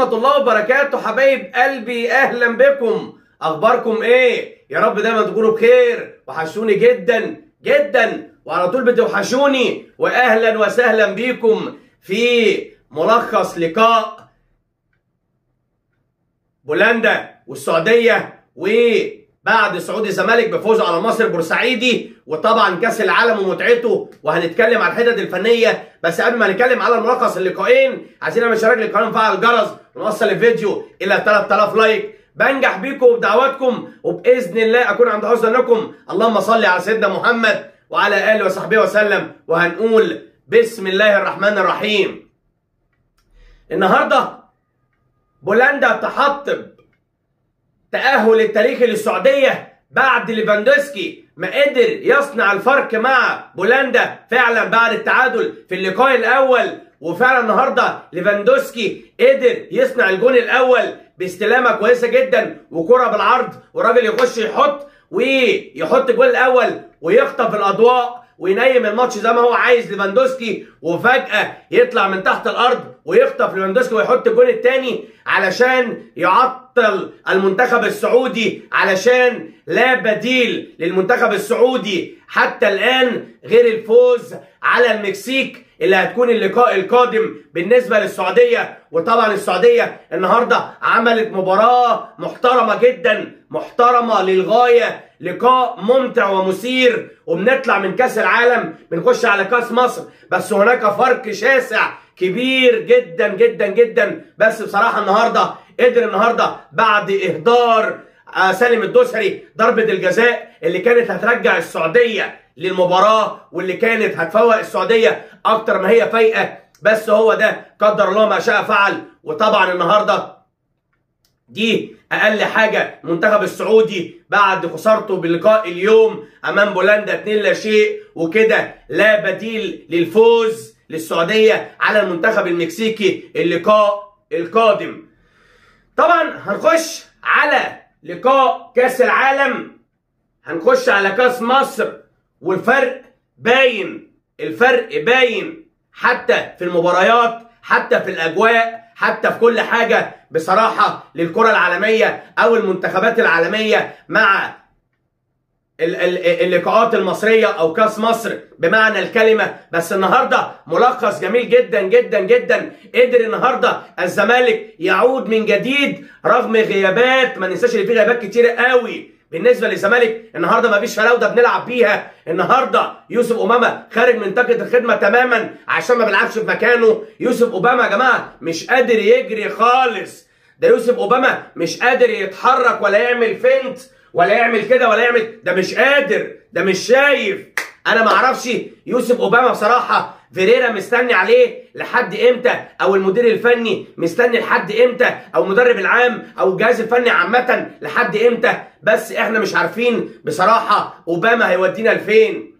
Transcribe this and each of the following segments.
ورحمة الله وبركاته حبايب قلبي أهلا بكم أخباركم إيه؟ يا رب دايما تكونوا بخير وحشوني جدا جدا وعلى طول بتوحشوني وأهلا وسهلا بيكم في ملخص لقاء بولندا والسعودية وبعد صعود الزمالك بفوزه على مصر البورسعيدي وطبعا كاس العالم ومتعته وهنتكلم على الحتت الفنيه بس قبل ما نتكلم على ملخص اللقاءين عايزين نعمل اشتراك للقناه وفعل الجرس ونوصل الفيديو الى 3000 لايك بنجح بيكم وبدعواتكم وباذن الله اكون عند حسن ظنكم اللهم صل على سيدنا محمد وعلى اله وصحبه وسلم وهنقول بسم الله الرحمن الرحيم النهارده بولندا تحطم تأهل التاريخي للسعودية بعد ليفاندوسكي ما قدر يصنع الفرق مع بولندا فعلا بعد التعادل في اللقاء الأول وفعلا النهارده ليفاندوسكي قدر يصنع الجون الأول باستلامة كويسة جدا وكرة بالعرض والراجل يخش يحط ويحط الجول الأول ويخطف الأضواء وينيم الماتش زي ما هو عايز ليفاندوسكي وفجأة يطلع من تحت الأرض ويخطف ليفاندوسكي ويحط الجون الثاني علشان يعطل المنتخب السعودي علشان لا بديل للمنتخب السعودي حتى الآن غير الفوز على المكسيك اللي هتكون اللقاء القادم بالنسبة للسعودية وطبعا السعودية النهاردة عملت مباراة محترمة جدا محترمة للغاية لقاء ممتع ومثير وبنطلع من كاس العالم بنخش على كاس مصر بس هناك فرق شاسع كبير جدا جدا جدا بس بصراحة النهاردة قدر النهاردة بعد إهدار سالم الدوسري ضربة الجزاء اللي كانت هترجع السعودية للمباراة واللي كانت هتفوق السعودية أكتر ما هي فايقة بس هو ده قدر الله ما شاء فعل وطبعا النهارده دي اقل حاجه المنتخب السعودي بعد خسارته باللقاء اليوم امام بولندا 2 لا شيء وكده لا بديل للفوز للسعوديه على المنتخب المكسيكي اللقاء القادم طبعا هنخش على لقاء كاس العالم هنخش على كاس مصر والفرق باين الفرق باين حتى في المباريات حتى في الاجواء حتى في كل حاجة بصراحة للكرة العالمية أو المنتخبات العالمية مع اللقاءات المصرية أو كاس مصر بمعنى الكلمة بس النهاردة ملخص جميل جدا جدا جدا قدر النهاردة الزمالك يعود من جديد رغم غيابات ما ننساش ان في غيابات كتير قوي بالنسبه للزمالك النهارده ما فيش فراوده بنلعب بيها النهارده يوسف اوباما خارج من طاقه الخدمه تماما عشان ما بيلعبش في مكانه يوسف اوباما يا جماعه مش قادر يجري خالص ده يوسف اوباما مش قادر يتحرك ولا يعمل فنت ولا يعمل كده ولا يعمل ده مش قادر ده مش شايف انا ما اعرفش يوسف اوباما بصراحه فيريرا مستني عليه لحد امتى او المدير الفني مستني لحد امتى او المدرب العام او الجهاز الفني عامه لحد امتى بس احنا مش عارفين بصراحه اوباما هيودينا لفين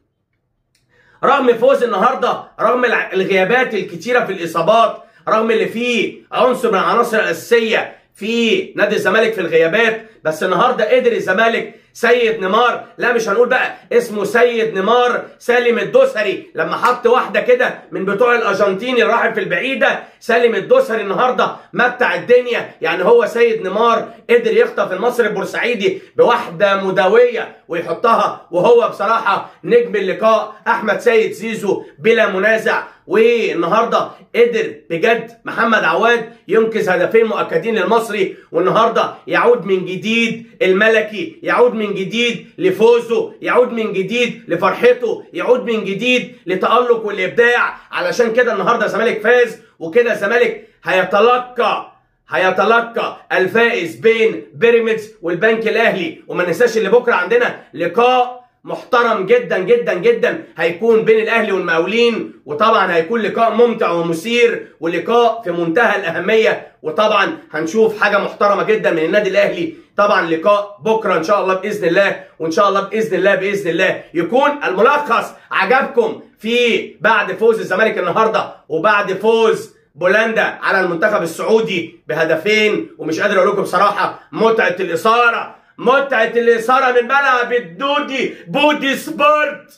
رغم فوز النهارده رغم الغيابات الكتيره في الاصابات رغم اللي فيه عنصر من العناصر الاساسيه في نادي الزمالك في الغيابات بس النهارده قدر الزمالك سيد نيمار لا مش هنقول بقى اسمه سيد نيمار سالم الدوسري لما حط واحده كده من بتوع الارجنتين اللي راحت في البعيده سالم الدوسري النهارده متع الدنيا يعني هو سيد نيمار قدر يخطف المصري البورسعيدي بواحده مدويه ويحطها وهو بصراحه نجم اللقاء احمد سيد زيزو بلا منازع والنهارده قدر بجد محمد عواد ينقذ هدفين مؤكدين للمصري والنهارده يعود من جديد الملكي يعود من جديد لفوزه يعود من جديد لفرحته يعود من جديد لتألق والإبداع علشان كده النهارده الزمالك فاز وكده الزمالك هيتلقى هيتلقى الفائز بين بيراميدز والبنك الاهلي وما ننساش اللي بكره عندنا لقاء محترم جدا جدا جدا هيكون بين الاهلي والمقاولين وطبعا هيكون لقاء ممتع ومثير ولقاء في منتهى الاهميه وطبعا هنشوف حاجه محترمه جدا من النادي الاهلي طبعا لقاء بكره ان شاء الله باذن الله وان شاء الله باذن الله باذن الله يكون الملخص عجبكم في بعد فوز الزمالك النهارده وبعد فوز بولندا على المنتخب السعودي بهدفين ومش قادر اقول لكم بصراحه متعه الاثاره متعه الاثاره من ملعب الدودي بودي سبورت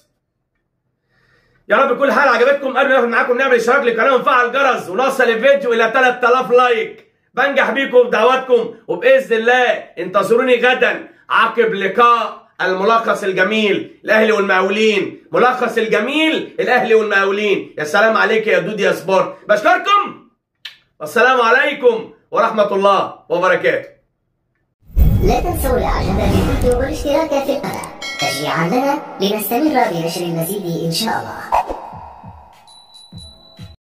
يا رب كل حاجه عجبتكم قبل ما ناخد معاكم نعمل اشتراك للقناه ونفعل الجرس ونوصل الفيديو الى 3000 لايك بنجح بيكم بدعواتكم وباذن الله انتظروني غدا عقب لقاء الملخص الجميل الاهلي والمقاولين ملخص الجميل الاهلي والمقاولين يا سلام عليك يا دودي يا سبورت بشكركم والسلام عليكم ورحمه الله وبركاته لا تنسوا الاعجاب بالفيديو والاشتراك في القناة تشجيعا لنا لنستمر بنشر المزيد ان شاء الله